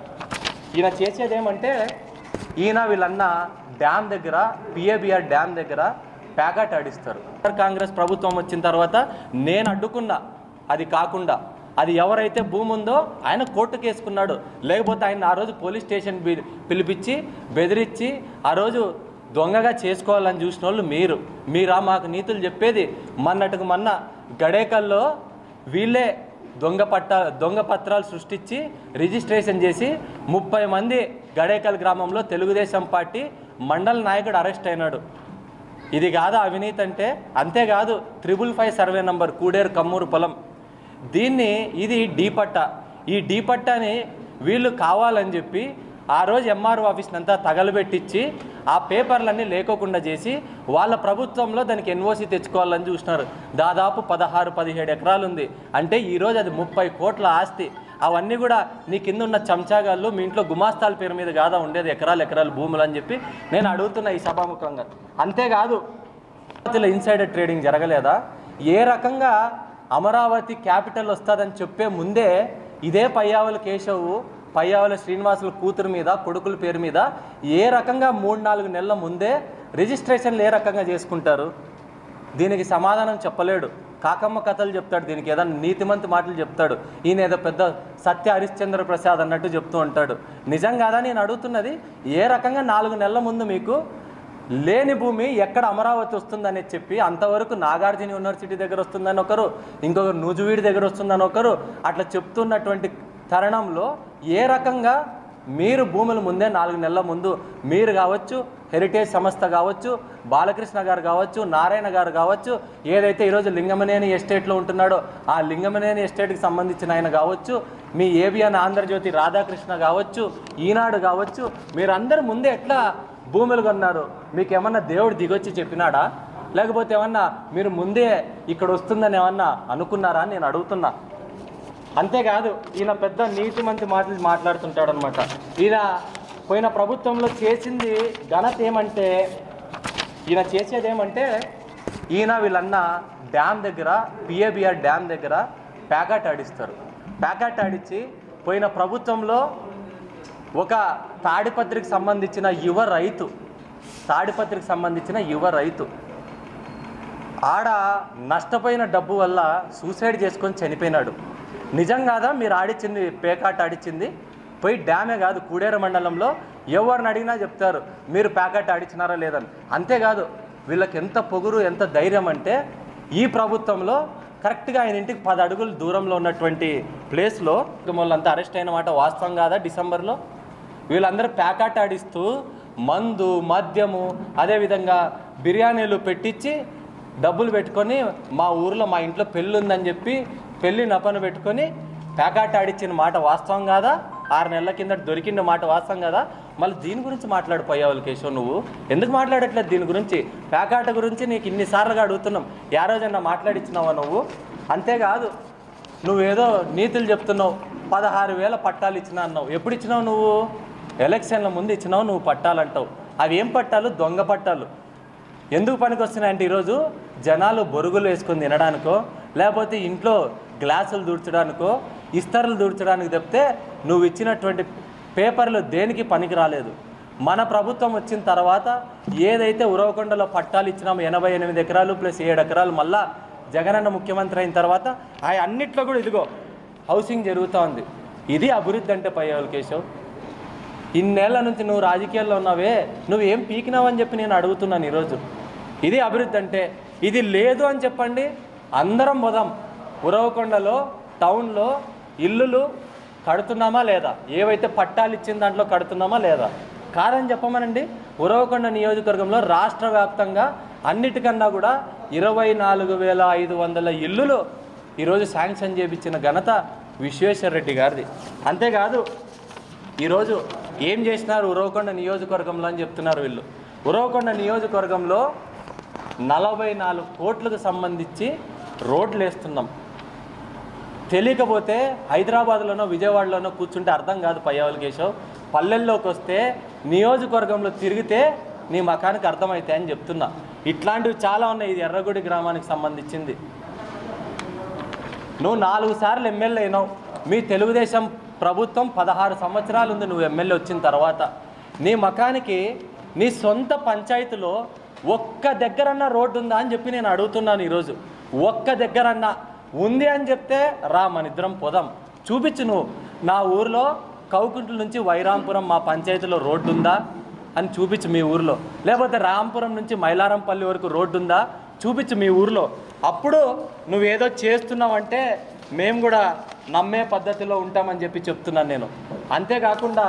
ఈయన చేసేది ఏమంటే ఈయన వీళ్ళన్న డ్యామ్ దగ్గర పిఏబిఆర్ డ్యామ్ దగ్గర ప్యాకెట్ ఆడిస్తారు కాంగ్రెస్ ప్రభుత్వం వచ్చిన తర్వాత నేను అడ్డుకున్నా అది కాకుండా అది ఎవరైతే భూమి ఉందో ఆయన కోర్టుకు వేసుకున్నాడు లేకపోతే ఆయన ఆ రోజు పోలీస్ స్టేషన్ పి- పిలిపించి బెదిరించి ఆ రోజు దొంగగా చేసుకోవాలని చూసిన వాళ్ళు మీరు మీరా మాకు నీతులు చెప్పేది మన్నట్టుకు మొన్న గడేకల్లో వీళ్ళే దొంగ పట్ట దొంగ పత్రాలు సృష్టించి రిజిస్ట్రేషన్ చేసి ముప్పై మంది గడేకల్ గ్రామంలో తెలుగుదేశం పార్టీ మండల నాయకుడు అరెస్ట్ అయినాడు ఇది కాదా అవినీతి అంటే అంతేకాదు triple five survey number Kuderu Kammuru పొలం దీన్ని ఇది డీ పట్ట ఈ డీ పట్టని వీళ్ళు కావాలని చెప్పి ఆ రోజు ఎంఆర్ఓ ఆఫీస్ని అంతా తగలబెట్టించి ఆ పేపర్లన్నీ లేకోకుండా చేసి వాళ్ళ ప్రభుత్వంలో దానికి ఎన్ఓసి తెచ్చుకోవాలని చూసినారు దాదాపు పదహారు పదిహేడు ఎకరాలు ఉంది అంటే ఈరోజు అది ముప్పై కోట్ల ఆస్తి అవన్నీ కూడా నీ కింద ఉన్న చెంచాగాళ్ళు మీ ఇంట్లో గుమాస్తాల పేరు మీద కాదా ఉండేది ఎకరాలు ఎకరాలు భూములు అని చెప్పి నేను అడుగుతున్నా ఈ సభాముఖంగా అంతేకాదు అమరావతిలో ఇన్సైడర్ ట్రేడింగ్ జరగలేదా ఏ రకంగా అమరావతి క్యాపిటల్ వస్తుందని చెప్పే ముందే ఇదే పయ్యావుల కేశవ్ పయ్యావుల శ్రీనివాసుల కూతురు మీద కొడుకుల పేరు మీద ఏ రకంగా మూడు నాలుగు నెలల ముందే రిజిస్ట్రేషన్లు ఏ రకంగా చేసుకుంటారు దీనికి సమాధానం చెప్పలేడు కాకమ్మ కథలు చెప్తాడు దీనికి ఏదైనా నీతిమంతి మాటలు చెప్తాడు ఈయన ఏదో పెద్ద సత్య హరిశ్చంద్ర ప్రసాద్ అన్నట్టు చెప్తూ ఉంటాడు నిజం కాదా నేను అడుగుతున్నది ఏ రకంగా నాలుగు నెలల ముందు మీకు లేని భూమి ఎక్కడ అమరావతి వస్తుందని చెప్పి అంతవరకు నాగార్జున యూనివర్సిటీ దగ్గర వస్తుందని ఒకరు ఇంకొకరు నూజువీడి దగ్గర వస్తుందని ఒకరు అట్లా చెప్తున్నటువంటి తరుణంలో ఏ రకంగా మీరు భూములు ముందే నాలుగు నెలల ముందు మీరు కావచ్చు హెరిటేజ్ సంస్థ కావచ్చు బాలకృష్ణ గారు కావచ్చు నారాయణ గారు కావచ్చు ఏదైతే ఈరోజు లింగమనేని ఎస్టేట్లో ఉంటున్నాడో ఆ లింగమనేని ఎస్టేట్కి సంబంధించిన ఆయన కావచ్చు మీ ఏబిఎన్ ఆంధ్రజ్యోతి రాధాకృష్ణ కావచ్చు ఈనాడు కావచ్చు మీరందరూ ముందే ఎట్లా భూములు కొన్నారు మీకు ఏమన్నా దేవుడు దిగొచ్చి చెప్పినాడా లేకపోతే ఏమన్నా మీరు ముందే ఇక్కడ వస్తుందని ఏమన్నా అనుకున్నారా అని నేను అడుగుతున్నా అంతేకాదు ఈయన పెద్ద నీతి మంచి మాటలు మాట్లాడుతుంటాడు అనమాట ఈయన పోయిన ప్రభుత్వంలో చేసింది ఘనత ఏమంటే ఈయన చేసేది ఏమంటే ఈయన వీళ్ళన్న డ్యామ్ దగ్గర పిఏబిఆర్ డ్యామ్ దగ్గర ప్యాకెట్ ఆడిస్తారు ప్యాకెట్ ఆడిచ్చి పోయిన ప్రభుత్వంలో ఒక తాడిపత్రికి సంబంధించిన యువ రైతు తాడిపత్రికి సంబంధించిన యువ రైతు ఆడ నష్టపోయిన డబ్బు వల్ల సూసైడ్ చేసుకొని చనిపోయినాడు నిజం కాదా మీరు ఆడిచ్చింది పేకాట ఆడిచ్చింది పోయి డ్యామే కాదు కూడేరు మండలంలో ఎవరిని అడిగినా చెప్తారు మీరు ప్యాకెట్ ఆడిచ్చినారా లేదని అంతేకాదు వీళ్ళకి ఎంత పొగురు ఎంత ధైర్యం అంటే ఈ ప్రభుత్వంలో కరెక్ట్గా ఆయన ఇంటికి పది అడుగుల దూరంలో ఉన్నటువంటి ప్లేస్లో వాళ్ళంతా అరెస్ట్ అయిన మాట వాస్తవం కాదా డిసెంబర్లో వీళ్ళందరూ ప్యాకెట్ ఆడిస్తూ మందు మద్యము అదేవిధంగా బిర్యానీలు పెట్టించి డబ్బులు పెట్టుకొని మా ఊర్లో మా ఇంట్లో పెళ్ళి ఉందని చెప్పి పెళ్ళి నపన పెట్టుకొని ప్యాకెట్ ఆడిచ్చిన మాట వాస్తవం కాదా ఆరు నెలల కింద దొరికిన మాట వాస్తవం కదా మళ్ళీ దీని గురించి మాట్లాడిపోయావు కేశవ్ నువ్వు ఎందుకు మాట్లాడట్లేదు దీని గురించి ప్యాకాట గురించి నీకు ఇన్నిసార్లుగా అడుగుతున్నాం యా రోజన్నా మాట్లాడిచ్చినావా నువ్వు అంతేకాదు నువ్వేదో నీతులు చెప్తున్నావు పదహారు వేల పట్టాలు ఇచ్చినా అన్నావు ఎప్పుడు ఇచ్చినావు నువ్వు ఎలక్షన్ల ముందు ఇచ్చినావు నువ్వు పట్టాలంటావు అవి ఏం పట్టాలు దొంగ పట్టాలు ఎందుకు పనికి వస్తున్నాయంటే ఈరోజు జనాలు బొరుగులు వేసుకొని తినడానికో లేకపోతే ఇంట్లో గ్లాసులు దూడ్చడానికో ఇస్తరులు దూడ్చడానికి తప్పితే నువ్వు ఇచ్చినటువంటి పేపర్లు దేనికి పనికి రాలేదు మన ప్రభుత్వం వచ్చిన తర్వాత ఏదైతే ఉరవకొండలో పట్టాలు ఇచ్చినామో ఎనభై ఎనిమిది ఎకరాలు ప్లస్ ఏడు ఎకరాలు మళ్ళా జగనన్న ముఖ్యమంత్రి అయిన తర్వాత ఆ అన్నిట్లో కూడా ఇదిగో హౌసింగ్ జరుగుతూ ఉంది ఇది అభివృద్ధి అంటే పయ్యావుల కేశవ్ ఇన్నేళ్ల నుంచి నువ్వు రాజకీయాల్లో ఉన్నావే నువ్వు ఏం పీకినావని చెప్పి నేను అడుగుతున్నాను ఈరోజు ఇది అభివృద్ధి అంటే ఇది లేదు అని చెప్పండి అందరం పోదాం ఉరవకొండలో టౌన్లో ఇల్లులు కడుతున్నామా లేదా ఏవైతే పట్టాలు ఇచ్చిన దాంట్లో కడుతున్నామా లేదా కాదని చెప్పమనండి ఉరవకొండ నియోజకవర్గంలో రాష్ట్ర వ్యాప్తంగా అన్నిటికన్నా కూడా ఇరవై నాలుగు వేల ఐదు వందల ఇల్లులు ఈరోజు శాంక్షన్ చేపించిన ఘనత విశ్వేశ్వర రెడ్డి గారిది అంతేకాదు ఈరోజు ఏం చేసినారు ఉరవకొండ నియోజకవర్గంలో అని చెప్తున్నారు వీళ్ళు ఉరవకొండ నియోజకవర్గంలో నలభై నాలుగు కోట్లకు సంబంధించి రోడ్లు వేస్తున్నాం తెలియకపోతే హైదరాబాద్లోనో విజయవాడలోనో కూర్చుంటే అర్థం కాదు పయ్యావల్ కేశవ్ పల్లెల్లోకి వస్తే నియోజకవర్గంలో తిరిగితే నీ మకానికి అర్థమైతే అని చెప్తున్నా ఇట్లాంటివి చాలా ఉన్నాయి ఇది ఎర్రగుడి గ్రామానికి సంబంధించింది నువ్వు నాలుగు సార్లు ఎమ్మెల్యే అయినావు మీ తెలుగుదేశం ప్రభుత్వం పదహారు సంవత్సరాలు ఉంది నువ్వు ఎమ్మెల్యే వచ్చిన తర్వాత నీ మకానికి నీ సొంత పంచాయతీలో ఒక్క దగ్గరన్నా రోడ్డు ఉందా అని చెప్పి నేను అడుగుతున్నాను ఈరోజు ఒక్క దగ్గరన్నా ఉంది అని చెప్తే రా మన ఇద్దరం పోదాం చూపించు నువ్వు నా ఊర్లో కౌకుంట్ల నుంచి వైరాంపురం మా పంచాయతీలో రోడ్డు ఉందా అని చూపించు మీ ఊర్లో లేకపోతే రాంపురం నుంచి మైలారంపల్లి వరకు రోడ్డు ఉందా చూపించు మీ ఊర్లో అప్పుడు నువ్వేదో చేస్తున్నావంటే మేము కూడా నమ్మే పద్ధతిలో ఉంటామని చెప్పి చెప్తున్నాను నేను అంతేకాకుండా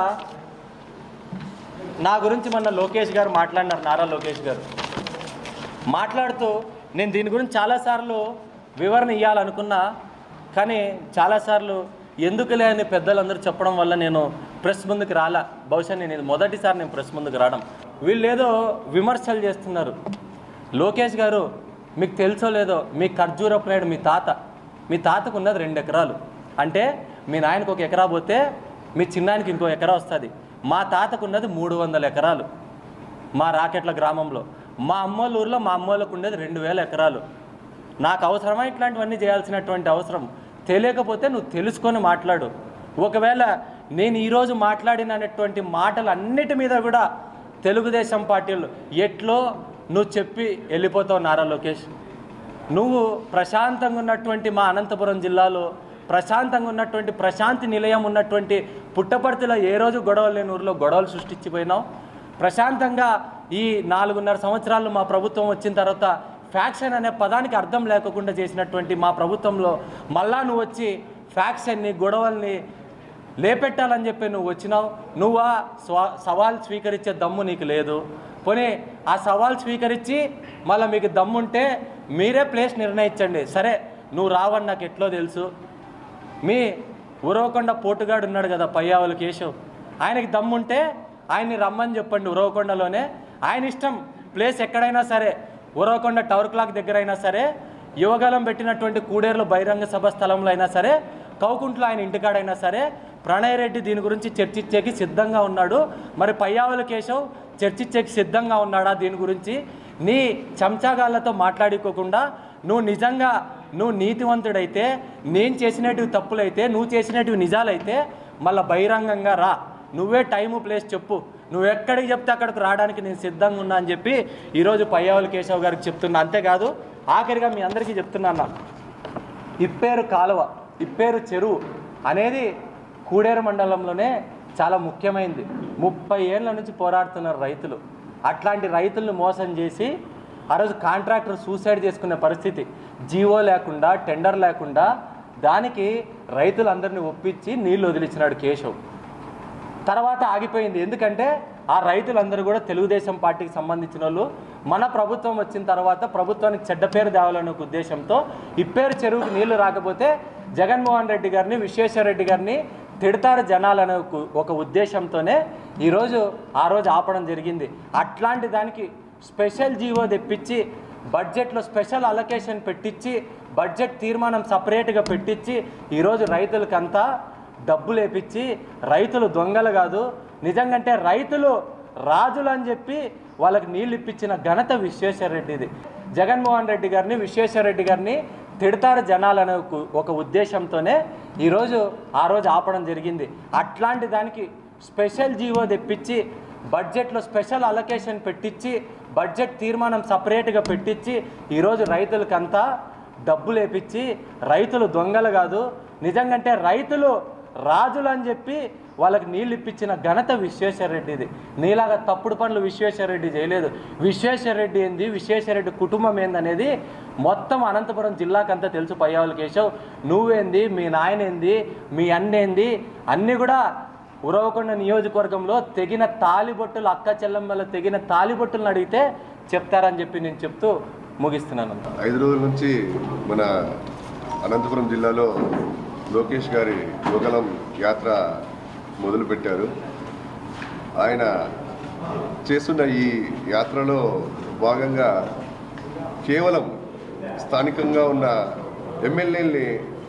నా గురించి మొన్న లోకేష్ గారు మాట్లాడినారు నారా లోకేష్ గారు మాట్లాడుతూ నేను దీని గురించి చాలాసార్లు వివరణ ఇవ్వాలనుకున్నా కానీ చాలాసార్లు ఎందుకులే అని పెద్దలందరూ చెప్పడం వల్ల నేను ప్రెస్ ముందుకు రాలా బహుశా నేను ఇది మొదటిసారి నేను ప్రెస్ ముందుకు రావడం వీళ్ళు ఏదో విమర్శలు చేస్తున్నారు లోకేష్ గారు మీకు తెలుసో లేదో మీ ఖర్జూరపు నాయుడు మీ తాత మీ తాతకు ఉన్నది రెండు ఎకరాలు అంటే మీ నాయనకు ఒక ఎకరా పోతే మీ చిన్నానికి ఇంకో ఎకరా వస్తుంది మా తాతకు ఉన్నది మూడు వందల ఎకరాలు మా రాకెట్ల గ్రామంలో మా అమ్మోళ్ళ ఊర్లో మా అమ్మోళ్ళకు ఉండేది రెండు వేల ఎకరాలు నాకు అవసరమా ఇట్లాంటివన్నీ చేయాల్సినటువంటి అవసరం తెలియకపోతే నువ్వు తెలుసుకొని మాట్లాడు ఒకవేళ నేను ఈరోజు మాట్లాడినటువంటి మాటలు అన్నిటి మీద కూడా తెలుగుదేశం పార్టీలు ఎట్లో నువ్వు చెప్పి వెళ్ళిపోతావు నారా లోకేష్ నువ్వు ప్రశాంతంగా ఉన్నటువంటి మా అనంతపురం జిల్లాలో ప్రశాంతంగా ఉన్నటువంటి ప్రశాంతి నిలయం ఉన్నటువంటి పుట్టపర్తిలో ఏ రోజు గొడవలు లేని ఊరిలో గొడవలు సృష్టించిపోయినావు ప్రశాంతంగా ఈ నాలుగున్నర సంవత్సరాలు మా ప్రభుత్వం వచ్చిన తర్వాత ఫ్యాక్షన్ అనే పదానికి అర్థం లేకుండా చేసినటువంటి మా ప్రభుత్వంలో మళ్ళా నువ్వు వచ్చి ఫ్యాక్షన్ని గొడవల్ని లేపెట్టాలని చెప్పి నువ్వు వచ్చినావు నువ్వా స్వా సవాల్ స్వీకరించే దమ్ము నీకు లేదు పోనీ ఆ సవాల్ స్వీకరించి మళ్ళీ మీకు దమ్ముంటే మీరే ప్లేస్ నిర్ణయించండి సరే నువ్వు రావని నాకు ఎట్లో తెలుసు మీ ఉరవకొండ పోటుగాడు ఉన్నాడు కదా పయ్యావుల కేశవ్ ఆయనకి దమ్ముంటే ఆయన్ని రమ్మని చెప్పండి ఉరవకొండలోనే ఆయన ఇష్టం ప్లేస్ ఎక్కడైనా సరే ఉరవకొండ టవర్ క్లాక్ దగ్గర అయినా సరే యువగలం పెట్టినటువంటి కూడేరులో బహిరంగ సభ స్థలంలో అయినా సరే కౌకుంట్లో ఆయన ఇంటికాడైనా సరే ప్రణయ్ రెడ్డి దీని గురించి చర్చించేకి సిద్ధంగా ఉన్నాడు మరి పయ్యావుల కేశవ్ చర్చించేకి సిద్ధంగా ఉన్నాడా దీని గురించి నీ చెంచాగాళ్ళతో మాట్లాడుకోకుండా నువ్వు నిజంగా నువ్వు నీతివంతుడైతే నేను చేసినటివి తప్పులైతే నువ్వు చేసినటివి నిజాలైతే మళ్ళీ బహిరంగంగా రా నువ్వే టైము ప్లేస్ చెప్పు నువ్వు ఎక్కడికి చెప్తే అక్కడికి రావడానికి నేను సిద్ధంగా ఉన్నా అని చెప్పి ఈరోజు పయ్యావుల కేశవ్ గారికి చెప్తున్నా అంతేకాదు ఆఖరిగా మీ అందరికీ చెప్తున్నాను ఇప్పేరు కాలువ ఇప్పేరు చెరువు అనేది కూడేరు మండలంలోనే చాలా ముఖ్యమైనది ముప్పై ఏళ్ళ నుంచి పోరాడుతున్నారు రైతులు అట్లాంటి రైతులను మోసం చేసి ఆ రోజు కాంట్రాక్టర్ సూసైడ్ చేసుకునే పరిస్థితి జీవో లేకుండా టెండర్ లేకుండా దానికి రైతులందరినీ ఒప్పించి నీళ్లు వదిలించినాడు కేశవ్ తర్వాత ఆగిపోయింది ఎందుకంటే ఆ రైతులందరూ కూడా తెలుగుదేశం పార్టీకి సంబంధించిన వాళ్ళు మన ప్రభుత్వం వచ్చిన తర్వాత ప్రభుత్వానికి చెడ్డ పేరు తేవాలనే ఒక ఉద్దేశంతో ఇప్పేరు చెరువుకి నీళ్లు రాకపోతే జగన్మోహన్ రెడ్డి గారిని విశ్వేశ్వరరెడ్డి గారిని తిడతారు జనాలనే ఒక- ఒక ఉద్దేశంతోనే ఈరోజు ఆ రోజు ఆపడం జరిగింది అట్లాంటి దానికి స్పెషల్ జీవో తెప్పించి బడ్జెట్లో స్పెషల్ అలొకేషన్ పెట్టించి బడ్జెట్ తీర్మానం సపరేట్గా పెట్టించి ఈరోజు రైతులకంతా డబ్బులు వేపించి రైతులు దొంగలు కాదు నిజంగంటే రైతులు రాజులు అని చెప్పి వాళ్ళకి నీళ్ళు ఇప్పించిన ఘనత విశ్వేశ్వరరెడ్డిది జగన్మోహన్ రెడ్డి గారిని విశ్వేశ్వరరెడ్డి గారిని తిడతారు జనాలనే ఒక- ఒక ఉద్దేశంతోనే ఈరోజు ఆ రోజు ఆపడం జరిగింది అట్లాంటి దానికి స్పెషల్ జీవో తెప్పించి బడ్జెట్లో స్పెషల్ అలొకేషన్ పెట్టించి బడ్జెట్ తీర్మానం సపరేట్గా పెట్టించి ఈరోజు రైతులకంతా డబ్బులు వేపించి రైతులు దొంగలు కాదు నిజంగంటే రైతులు రాజులు అని చెప్పి వాళ్ళకి నీళ్ళు ఇప్పించిన ఘనత విశ్వేశ్వరరెడ్డిది నీలాగా తప్పుడు పనులు విశ్వేశ్వరరెడ్డి చేయలేదు విశ్వేశ్వరరెడ్డి ఏంది విశ్వేశ్వరరెడ్డి కుటుంబం ఏందనేది మొత్తం అనంతపురం జిల్లాకంతా తెలుసు పయ్యావుల కేశవ్ నువ్వేంది మీ నాయనేంది మీ అన్నేంది అన్నీ కూడా ఉరవకొండ నియోజకవర్గంలో తెగిన తాలిబొట్టులు అక్క చెల్లెమ్మల తెగిన తాలిబొట్టులను అడిగితే చెప్తారని చెప్పి నేను చెప్తూ ముగిస్తున్నాను ఐదు రోజుల నుంచి మన అనంతపురం జిల్లాలో లోకేష్ గారి యువగలం యాత్ర మొదలుపెట్టారు ఆయన చేస్తున్న ఈ యాత్రలో భాగంగా కేవలం స్థానికంగా ఉన్న ఎమ్మెల్యేల్ని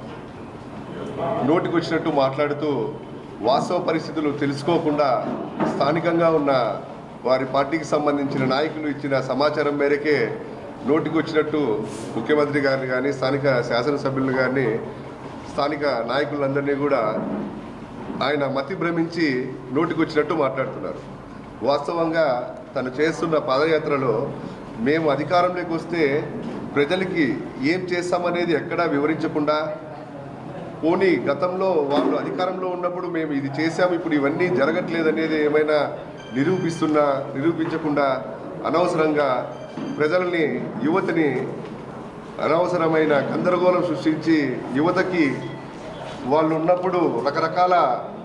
నోటికొచ్చినట్టు మాట్లాడుతూ వాస్తవ పరిస్థితులు తెలుసుకోకుండా స్థానికంగా ఉన్న వారి పార్టీకి సంబంధించిన నాయకులు ఇచ్చిన సమాచారం మేరకే నోటికి వచ్చినట్టు ముఖ్యమంత్రి గారిని కానీ స్థానిక శాసనసభ్యులను కానీ స్థానిక నాయకులందరినీ కూడా ఆయన మతి భ్రమించి నోటికి వచ్చినట్టు మాట్లాడుతున్నారు వాస్తవంగా తను చేస్తున్న పాదయాత్రలో మేము అధికారంలోకి వస్తే ప్రజలకి ఏం చేస్తామనేది ఎక్కడా వివరించకుండా పోనీ గతంలో వాళ్ళు అధికారంలో ఉన్నప్పుడు మేము ఇది చేశాము ఇప్పుడు ఇవన్నీ జరగట్లేదు అనేది ఏమైనా నిరూపిస్తున్నా నిరూపించకుండా అనవసరంగా ప్రజల్ని యువతని అనవసరమైన గందరగోళం సృష్టించి యువతకి వాళ్ళు ఉన్నప్పుడు రకరకాల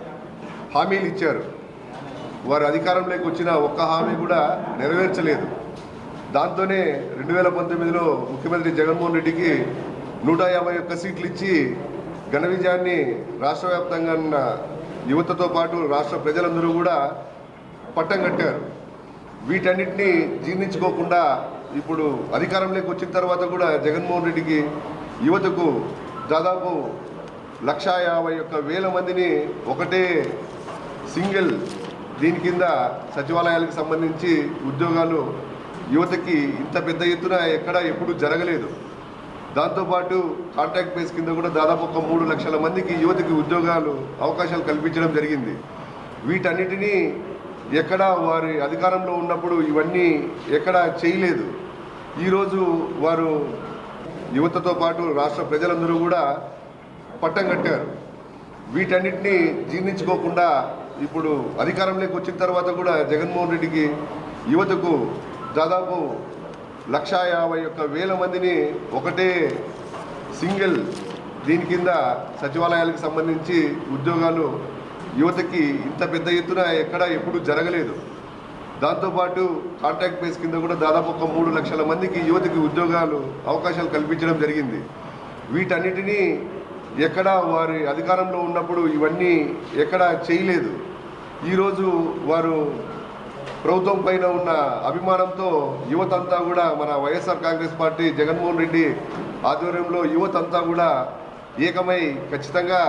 హామీలు ఇచ్చారు వారు అధికారంలోకి వచ్చిన ఒక్క హామీ కూడా నెరవేర్చలేదు దాంతోనే రెండు వేల పంతొమ్మిదిలో ముఖ్యమంత్రి జగన్మోహన్ రెడ్డికి నూట యాభై ఒక్క సీట్లు ఇచ్చి ఘన విజయాన్ని రాష్ట్ర వ్యాప్తంగా ఉన్న యువతతో పాటు రాష్ట్ర ప్రజలందరూ కూడా పట్టం కట్టారు వీటన్నిటిని జీర్ణించుకోకుండా ఇప్పుడు అధికారంలోకి వచ్చిన తర్వాత కూడా జగన్మోహన్ రెడ్డికి యువతకు దాదాపు లక్షా యాభై ఒక్క వేల మందిని ఒకటే సింగిల్ దీని కింద సచివాలయాలకు సంబంధించి ఉద్యోగాలు యువతకి ఇంత పెద్ద ఎత్తున ఎక్కడ ఎప్పుడు జరగలేదు దాంతోపాటు కాంట్రాక్ట్ బేస్ కింద కూడా దాదాపు ఒక మూడు లక్షల మందికి యువతకి ఉద్యోగాలు అవకాశాలు కల్పించడం జరిగింది వీటన్నిటినీ ఎక్కడ వారి అధికారంలో ఉన్నప్పుడు ఇవన్నీ ఎక్కడ చేయలేదు ఈరోజు వారు యువతతో పాటు రాష్ట్ర ప్రజలందరూ కూడా పట్టం కట్టారు వీటన్నిటిని జీర్ణించుకోకుండా ఇప్పుడు అధికారంలోకి వచ్చిన తర్వాత కూడా జగన్మోహన్ రెడ్డికి యువతకు దాదాపు లక్షా యాభై ఒక్క వేల మందిని ఒకటే సింగిల్ దీని కింద సచివాలయాలకు సంబంధించి ఉద్యోగాలు యువతకి ఇంత పెద్ద ఎత్తున ఎక్కడ ఎప్పుడు జరగలేదు దాంతోపాటు కాంట్రాక్ట్ బేస్ కింద కూడా దాదాపు ఒక మూడు లక్షల మందికి యువతకి ఉద్యోగాలు అవకాశాలు కల్పించడం జరిగింది వీటన్నిటినీ ఎక్కడ వారి అధికారంలో ఉన్నప్పుడు ఇవన్నీ ఎక్కడ చేయలేదు ఈరోజు వారు ప్రభుత్వం పైన ఉన్న అభిమానంతో యువతంతా కూడా మన వైఎస్ఆర్ కాంగ్రెస్ పార్టీ జగన్మోహన్ రెడ్డి ఆధ్వర్యంలో యువతంతా కూడా ఏకమై ఖచ్చితంగా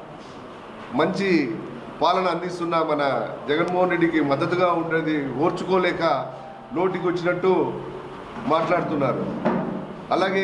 మంచి పాలన అందిస్తున్న మన జగన్మోహన్ రెడ్డికి మద్దతుగా ఉండేది ఓర్చుకోలేక నోటికి వచ్చినట్టు మాట్లాడుతున్నారు అలాగే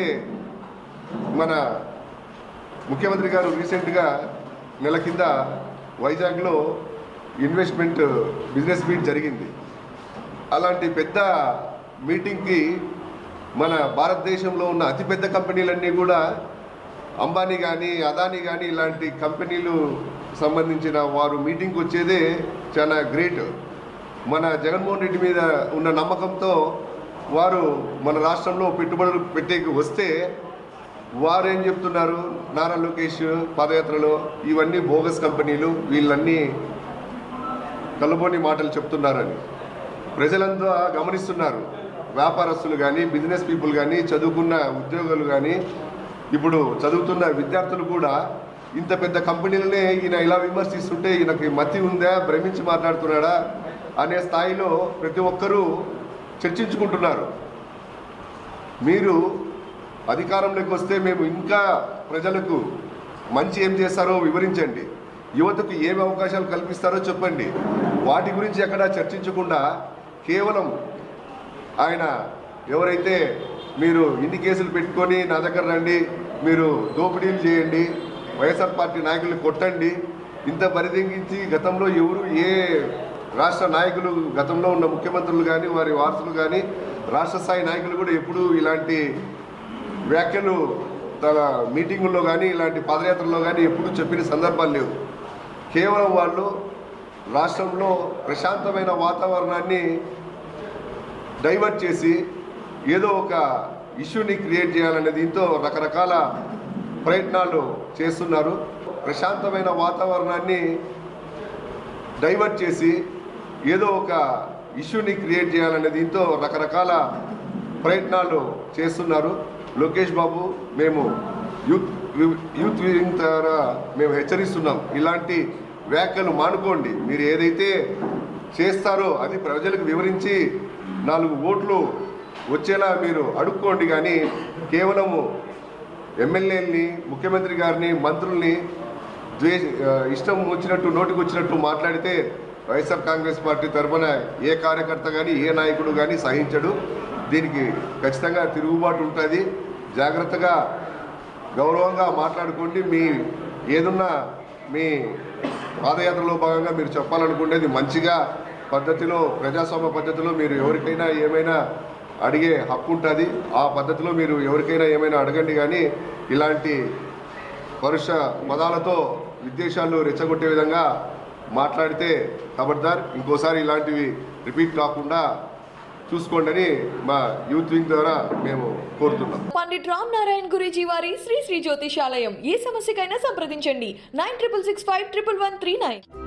మన ముఖ్యమంత్రి గారు రీసెంట్గా నెల కింద వైజాగ్లో ఇన్వెస్ట్మెంట్ బిజినెస్ మీట్ జరిగింది అలాంటి పెద్ద మీటింగ్కి మన భారతదేశంలో ఉన్న అతిపెద్ద కంపెనీలన్నీ కూడా అంబానీ కానీ అదానీ కానీ ఇలాంటి కంపెనీలు సంబంధించిన వారు మీటింగ్కి వచ్చేదే చాలా గ్రేట్ మన జగన్మోహన్ రెడ్డి మీద ఉన్న నమ్మకంతో వారు మన రాష్ట్రంలో పెట్టుబడులు పెట్టేకి వస్తే వారు ఏం చెప్తున్నారు నారా లోకేష్ పాదయాత్రలో ఇవన్నీ బోగస్ కంపెనీలు వీళ్ళన్నీ కలుబోని మాటలు చెప్తున్నారని ప్రజలంతా గమనిస్తున్నారు వ్యాపారస్తులు కానీ బిజినెస్ పీపుల్ కానీ చదువుకున్న ఉద్యోగులు కానీ ఇప్పుడు చదువుతున్న విద్యార్థులు కూడా ఇంత పెద్ద కంపెనీలనే ఈయన ఇలా విమర్శిస్తుంటే ఈయనకి మతి ఉందా భ్రమించి మాట్లాడుతున్నాడా అనే స్థాయిలో ప్రతి ఒక్కరూ చర్చించుకుంటున్నారు మీరు అధికారంలోకి వస్తే మేము ఇంకా ప్రజలకు మంచి ఏం చేస్తారో వివరించండి యువతకు ఏమి అవకాశాలు కల్పిస్తారో చెప్పండి వాటి గురించి ఎక్కడా చర్చించకుండా కేవలం ఆయన ఎవరైతే మీరు ఇన్ని కేసులు పెట్టుకొని నా దగ్గర రండి మీరు దోపిడీలు చేయండి వైఎస్ఆర్ పార్టీ నాయకుల్ని కొట్టండి ఇంత పరిదెంగించి గతంలో ఎవరు ఏ రాష్ట్ర నాయకులు గతంలో ఉన్న ముఖ్యమంత్రులు కానీ వారి వారసులు కానీ రాష్ట్ర స్థాయి నాయకులు కూడా ఎప్పుడూ ఇలాంటి వ్యాఖ్యలు తన మీటింగుల్లో కానీ ఇలాంటి పాదయాత్రలో కానీ ఎప్పుడూ చెప్పిన సందర్భాలు లేవు కేవలం వాళ్ళు రాష్ట్రంలో ప్రశాంతమైన వాతావరణాన్ని డైవర్ట్ చేసి ఏదో ఒక ఇష్యూని క్రియేట్ చేయాలనే దీంతో రకరకాల ప్రయత్నాలు చేస్తున్నారు ప్రశాంతమైన వాతావరణాన్ని డైవర్ట్ చేసి ఏదో ఒక ఇష్యూని క్రియేట్ చేయాలనే దీంతో రకరకాల ప్రయత్నాలు చేస్తున్నారు లోకేష్ బాబు మేము యూత్ యూత్ వింగ్ ద్వారా మేము హెచ్చరిస్తున్నాం ఇలాంటి వ్యాఖ్యలు మానుకోండి మీరు ఏదైతే చేస్తారో అది ప్రజలకు వివరించి నాలుగు ఓట్లు వచ్చేలా మీరు అడుక్కోండి కానీ కేవలము ఎమ్మెల్యేలని ముఖ్యమంత్రి గారిని మంత్రుల్ని ద్వేష ఆ, ఇష్టం వచ్చినట్టు నోటికి వచ్చినట్టు మాట్లాడితే వైఎస్ఆర్ కాంగ్రెస్ పార్టీ తరఫున ఏ కార్యకర్త కానీ ఏ నాయకుడు కానీ సహించడు దీనికి ఖచ్చితంగా తిరుగుబాటు ఉంటుంది జాగ్రత్తగా గౌరవంగా మాట్లాడుకోండి మీ ఏదున్నా మీ పాదయాత్రలో భాగంగా మీరు చెప్పాలనుకునేది మంచిగా పద్ధతిలో ప్రజాస్వామ్య పద్ధతిలో మీరు ఎవరికైనా ఏమైనా అడిగే హక్కు ఉంటుంది ఆ పద్ధతిలో మీరు ఎవరికైనా ఏమైనా అడగండి కానీ ఇలాంటి పరుష పదాలతో విద్వేషాలు రెచ్చగొట్టే విధంగా మాట్లాడితే ఖబర్దార్ ఇంకోసారి ఇలాంటివి రిపీట్ కాకుండా చూసుకోండి అని మా యూత్ వింగ్ ద్వారా మేము కోరుతున్నాం పండిట్ రామ్ నారాయణ్ గురూజీ వారి శ్రీ శ్రీ జ్యోతిషాలయం ఏ సమస్యకైనా సంప్రదించండి nine triple six five triple one three nine